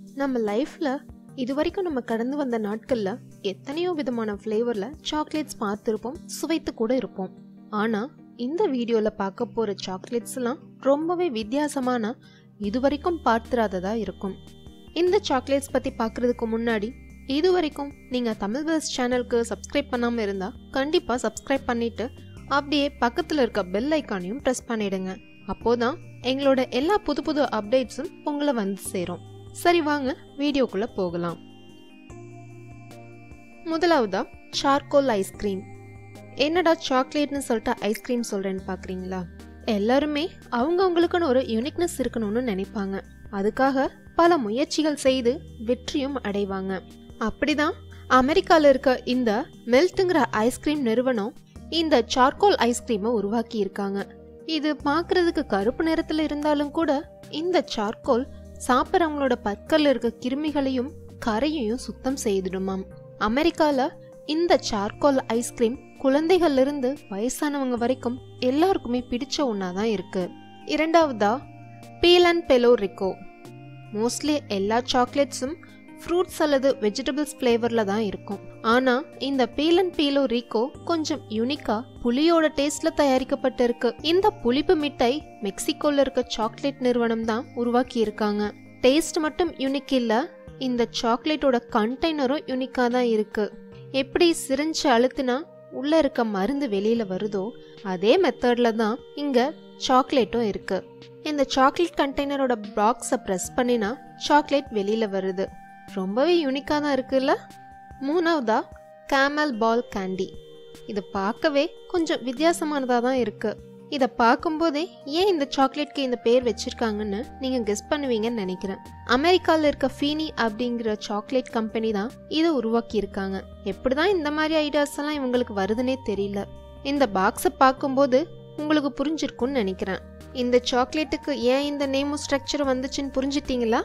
நம்ம லைஃப்ல இது வரைக்கும் நம்ம கடந்து வந்த நாட்கள்ல எத்தனையோ விதமான ஃப்ளேவர்ல சாக்லேட்ஸ் பார்த்துருப்போம் சுவைத்து கூட இருப்போம் ஆனா இந்த வீடியோல பார்க்க போற சாக்லேட்ஸ் எல்லாம் ரொம்பவே வித்தியாசமான இது வரைக்கும் பார்த்திராததா இருக்கும் இந்த சாக்லேட்ஸ் பத்தி பார்க்கறதுக்கு முன்னாடி இது வரைக்கும் நீங்க தமிழ் வேர்ஸ் சேனலுக்கு சப்ஸ்கிரைப் பண்ணாம இருந்தா கண்டிப்பா சப்ஸ்கிரைப் பண்ணிட்டு அப்படியே பக்கத்துல இருக்க பெல் ஐக்கானையும் ப்ரெஸ் பண்ணிடுங்க அப்போதான் எங்களோட எல்லா புது புது அப்டேட்ஸும் உங்களை வந்து சேரும் சரி வாங்க வீடியோக்குள்ள போகலாம் முதலாவதா சார்கோல் ஐஸ்கிரீம் என்னடா சாக்லேட்னு சொல்லிட்டு ஐஸ்கிரீம் சொல்றேன்னு பாக்குறீங்களா எல்லாருமே அவங்கவுங்களுக்குன்னு ஒரு யூனிக்னஸ் இருக்கணும்னு நினைப்பாங்க அதுக்காக பல முயற்சிகள் செய்து வெற்றியும் அடைவாங்க அப்படிதான் அமெரிக்கால இருக்க இந்த மெல்ட்டுங்கிற ஐஸ்கிரீம் நிறுவனம் இந்த சார்கோல் ஐஸ்கிரீமை உருவாக்கி இருக்காங்க இது பார்க்கிறதுக்கு கருப்பு நிறத்துல இருந்தாலும் கூட இந்த சார்கோல் சாப்பிட்றவங்களோட பற்கள்ல இருக்க கிருமிகளையும் கரையையும் சுத்தம் செய்திடுமாம் அமெரிக்கால இந்த சார்கோல் ஐஸ்கிரீம் குழந்தைகள்ல இருந்து வயசானவங்க வரைக்கும் எல்லாருக்குமே பிடிச்ச ஒன்னாதான் இருக்கு இரண்டாவதா பீல் அண்ட் பெலோ ரிக்கோ மோஸ்ட்லி எல்லா சாக்லேட்ஸும் ஃப்ரூட்ஸ் அல்லது வெஜிடபிள்ஸ் ஃப்ளேவரில் தான் இருக்கும் ஆனால் இந்த பீல் அண்ட் பீலோ ரீகோ கொஞ்சம் யூனிக்கா புளியோட டேஸ்ட்ல தயாரிக்கப்பட்டிருக்கு இந்த புளிப்பு மிட்டாய் மெக்சிகோல இருக்க சாக்லேட் நிறுவனம் தான் உருவாக்கி இருக்காங்க டேஸ்ட் மட்டும் யூனிக் இல்ல இந்த சாக்லேட்டோட கண்டெய்னரும் யூனிக்கா தான் இருக்கு எப்படி சிரிஞ்சு அழுத்தினா உள்ள இருக்க மருந்து வெளியில வருதோ அதே மெத்தட்ல தான் இங்க சாக்லேட்டும் இருக்கு இந்த சாக்லேட் கண்டெய்னரோட பாக்ஸை ப்ரெஸ் பண்ணினா சாக்லேட் வெளியில வருது ரொம்பவே யூனிக்காக தான் இருக்குல்ல மூணாவதா கேமல் பால் கேண்டி இது பார்க்கவே கொஞ்சம் வித்தியாசமானதாக தான் இருக்கு இதை பார்க்கும்போதே ஏன் இந்த சாக்லேட்க்கு இந்த பேர் வச்சிருக்காங்கன்னு நீங்கள் கெஸ் பண்ணுவீங்கன்னு நினைக்கிறேன் அமெரிக்காவில் இருக்க ஃபீனி அப்படிங்கிற சாக்லேட் கம்பெனி தான் இதை உருவாக்கி இருக்காங்க எப்படி தான் இந்த மாதிரி ஐடியாஸ் எல்லாம் இவங்களுக்கு வருதுன்னே தெரியல இந்த பாக்ஸை பார்க்கும்போது உங்களுக்கு புரிஞ்சிருக்கும்னு நினைக்கிறேன் இந்த சாக்லேட்டுக்கு ஏன் இந்த நேமும் ஸ்ட்ரக்சர் வந்துச்சுன்னு புரிஞ்சிட்டீங்களா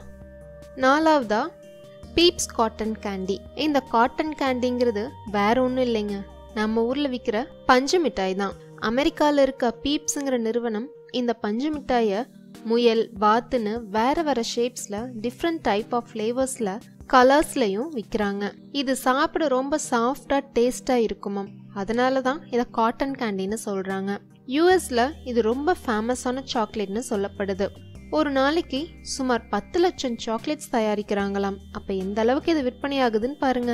நாலாவதா பீப்ஸ் காட்டன் கேண்டி இந்த காட்டன் கேண்டிங்கிறது வேற ஒன்றும் இல்லைங்க நம்ம ஊர்ல விற்கிற பஞ்சு மிட்டாய் தான் அமெரிக்கால இருக்க பீப்ஸுங்கிற நிறுவனம் இந்த பஞ்சு மிட்டாய முயல் வாத்துன்னு வேற வேற ஷேப்ஸ்ல டிஃப்ரெண்ட் டைப் ஆஃப் ஃப்ளேவர்ஸ்ல கலர்ஸ்லயும் விற்கிறாங்க இது சாப்பிட ரொம்ப சாஃப்டா டேஸ்டா இருக்குமாம் அதனால தான் இதை காட்டன் கேண்டின்னு சொல்றாங்க யூஎஸ்ல இது ரொம்ப ஃபேமஸான சாக்லேட்னு சொல்லப்படுது ஒரு நாளைக்கு சுமார் பத்து லட்சம் சாக்லேட்ஸ் தயாரிக்கிறாங்களாம் அப்ப எந்த அளவுக்கு இது விற்பனை ஆகுதுன்னு பாருங்க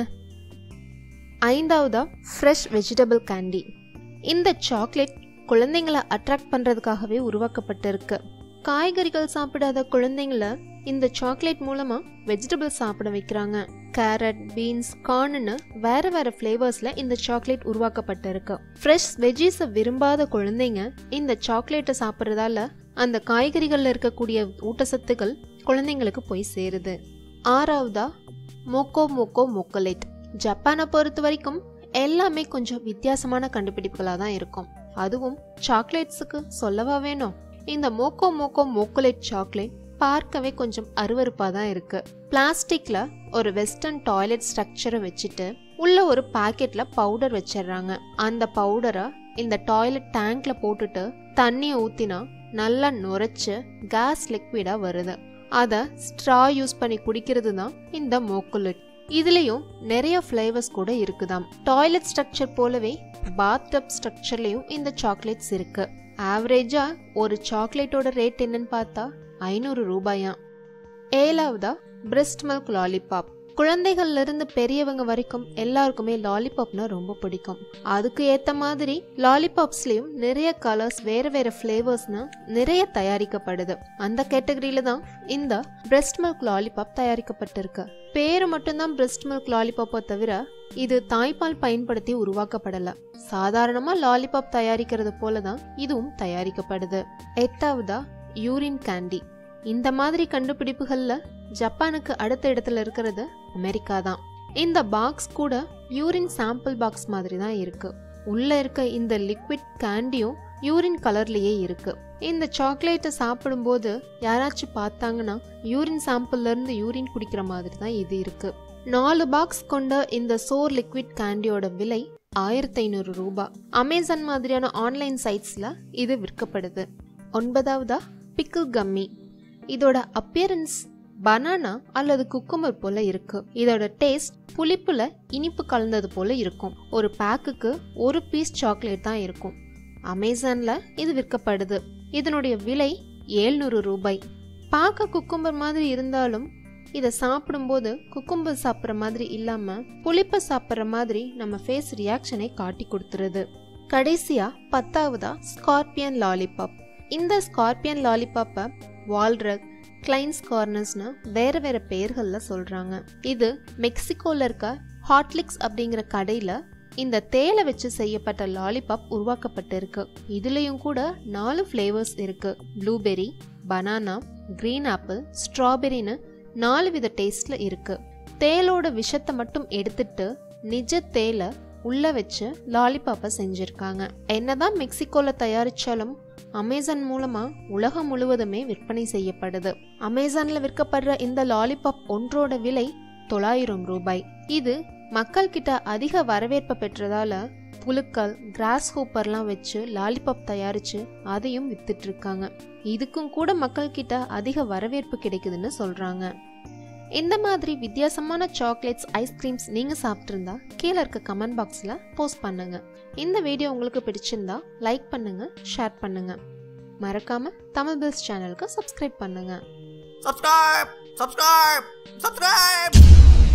ஐந்தாவதா ஃப்ரெஷ் வெஜிடபிள் கேண்டி இந்த சாக்லேட் குழந்தைங்களை அட்ராக்ட் பண்றதுக்காகவே உருவாக்கப்பட்டிருக்கு காய்கறிகள் சாப்பிடாத குழந்தைங்கள இந்த சாக்லேட் மூலமா வெஜிடபிள் சாப்பிட வைக்கிறாங்க கேரட் பீன்ஸ் கார்ன்னு வேற வேற ஃப்ளேவர்ஸ்ல இந்த சாக்லேட் உருவாக்கப்பட்டிருக்கு ஃப்ரெஷ் வெஜ்ஜீஸை விரும்பாத குழந்தைங்க இந்த சாக்லேட்டை சாப்பிட்றதால அந்த காய்கறிகள்ல இருக்கக்கூடிய ஊட்டச்சத்துக்கள் குழந்தைங்களுக்கு போய் சேருது ஆறாவதா மோக்கோ மோக்கோ மொக்கலேட் ஜப்பானை பொறுத்த வரைக்கும் எல்லாமே கொஞ்சம் வித்தியாசமான கண்டுபிடிப்புகளாக தான் இருக்கும் அதுவும் சாக்லேட்ஸுக்கு சொல்லவா வேணும் இந்த மோக்கோ மோக்கோ மோக்கலேட் சாக்லேட் பார்க்கவே கொஞ்சம் அருவருப்பாக தான் இருக்கு பிளாஸ்டிக்ல ஒரு வெஸ்டர்ன் டாய்லெட் ஸ்ட்ரக்சரை வச்சுட்டு உள்ள ஒரு பாக்கெட்ல பவுடர் வச்சிடுறாங்க அந்த பவுடரை இந்த டாய்லெட் டேங்க்ல போட்டுட்டு தண்ணியை ஊத்தினா நல்லா நுரைச்சு கேஸ் லிக்விடா வருது அதை ஸ்ட்ரா யூஸ் பண்ணி குடிக்கிறது தான் இந்த மோக்குலெட் இதுலயும் நிறைய ஃப்ளேவர்ஸ் கூட இருக்குதாம் டாய்லெட் ஸ்ட்ரக்சர் போலவே பாத்டப் ஸ்ட்ரக்சர்லயும் இந்த சாக்லேட்ஸ் இருக்கு ஆவரேஜா ஒரு சாக்லேட்டோட ரேட் என்னன்னு பார்த்தா ஐநூறு ரூபாயா ஏழாவதா பிரெஸ்ட் மில்க் லாலிபாப் குழந்தைகள்ல இருந்து பெரியவங்க வரைக்கும் எல்லாருக்குமே லாலிபாப்னா ரொம்ப பிடிக்கும் அதுக்கு ஏத்த மாதிரி லாலிபாப்ஸ்லயும் நிறைய கலர்ஸ் வேற வேற ஃபிளேவர்ஸ்னு நிறைய தயாரிக்கப்படுது அந்த கேட்டகரியில தான் இந்த பிரெஸ்ட் மில்க் லாலிபாப் தயாரிக்கப்பட்டிருக்கு பேரு மட்டும்தான் பிரெஸ்ட் மில்க் லாலிபாப்பை தவிர இது தாய்ப்பால் பயன்படுத்தி உருவாக்கப்படல சாதாரணமா லாலிபாப் தயாரிக்கிறது போலதான் இதுவும் தயாரிக்கப்படுது எட்டாவதா யூரின் கேண்டி இந்த மாதிரி கண்டுபிடிப்புகள்ல ஜப்பானுக்கு அடுத்த இடத்துல இருக்கிறது அமெரிக்கா தான் இந்த பாக்ஸ் கூட யூரின் சாம்பிள் பாக்ஸ் மாதிரி தான் இருக்கு உள்ள இருக்க இந்த லிக்விட் கேண்டியும் யூரின் கலர்லயே இருக்கு இந்த சாக்லேட்டை சாப்பிடும்போது யாராச்சும் பார்த்தாங்கன்னா யூரின் சாம்பிள்ல இருந்து யூரின் குடிக்கிற மாதிரி தான் இது இருக்கு நாலு பாக்ஸ் கொண்ட இந்த சோர் லிக்விட் கேண்டியோட விலை ஆயிரத்தி ஐநூறு ரூபாய் அமேசான் மாதிரியான ஆன்லைன் சைட்ஸ்ல இது விற்கப்படுது ஒன்பதாவதா பிக்கிள் கம்மி இதோட அப்பியரன்ஸ் பனானா அல்லது குக்கும்பர் போல இருக்கு இதோட டேஸ்ட் புளிப்புல இனிப்பு கலந்தது போல இருக்கும் ஒரு பேக்குக்கு ஒரு பீஸ் சாக்லேட் தான் இருக்கும் அமேசான்ல இது விற்கப்படுது இதனுடைய விலை ஏழ்நூறு ரூபாய் பார்க்க குக்கும்பர் மாதிரி இருந்தாலும் இதை சாப்பிடும்போது குக்கும்பர் சாப்பிட்ற மாதிரி இல்லாம புளிப்பை சாப்பிட்ற மாதிரி நம்ம ஃபேஸ் ரியாக்ஷனை காட்டி கொடுத்துருது கடைசியா பத்தாவதா ஸ்கார்பியன் லாலிபாப் இந்த ஸ்கார்பியன் லாலிபாப்பை வால்ரக் கிளைன்ஸ் கார்னர்ஸ்னு வேற வேற பெயர்களில் சொல்றாங்க இது மெக்சிகோல இருக்க ஹாட்லிக்ஸ் அப்படிங்கிற கடையில இந்த தேலை வச்சு செய்யப்பட்ட லாலிபாப் உருவாக்கப்பட்டிருக்கு இதுலயும் கூட நாலு ஃப்ளேவர்ஸ் இருக்கு ப்ளூபெர்ரி பனானா கிரீன் ஆப்பிள் ஸ்ட்ராபெரின்னு நாலு வித டேஸ்ட்ல இருக்கு தேலோட விஷத்தை மட்டும் எடுத்துட்டு நிஜ தேலை உள்ள வச்சு லாலிபாப்பை செஞ்சிருக்காங்க என்னதான் மெக்சிகோல தயாரிச்சாலும் அமேசான் மூலமா உலகம் முழுவதுமே விற்பனை செய்யப்படுது அமேசான்ல விற்கப்படுற இந்த லாலிபாப் ஒன்றோட விலை தொள்ளாயிரம் ரூபாய் இது மக்கள் கிட்ட அதிக வரவேற்பை பெற்றதால புழுக்கள் கிராஸ் ஹூப்பர்லாம் வச்சு லாலிபாப் தயாரிச்சு அதையும் வித்துட்டு இருக்காங்க இதுக்கும் கூட மக்கள் கிட்ட அதிக வரவேற்பு கிடைக்குதுன்னு சொல்றாங்க இந்த மாதிரி வித்தியாசமான சாக்லேட்ஸ் ஐஸ்கிரீம்ஸ் நீங்க சாப்பிட்ருந்தா கீழே இருக்க கமெண்ட் பாக்ஸ்ல போஸ்ட் பண்ணுங்க இந்த வீடியோ உங்களுக்கு பிடிச்சிருந்தா லைக் பண்ணுங்க ஷேர் பண்ணுங்க மறக்காம தமிழ் பில்ஸ் சேனலுக்கு சப்ஸ்கிரைப் பண்ணுங்க subscribe, subscribe, subscribe.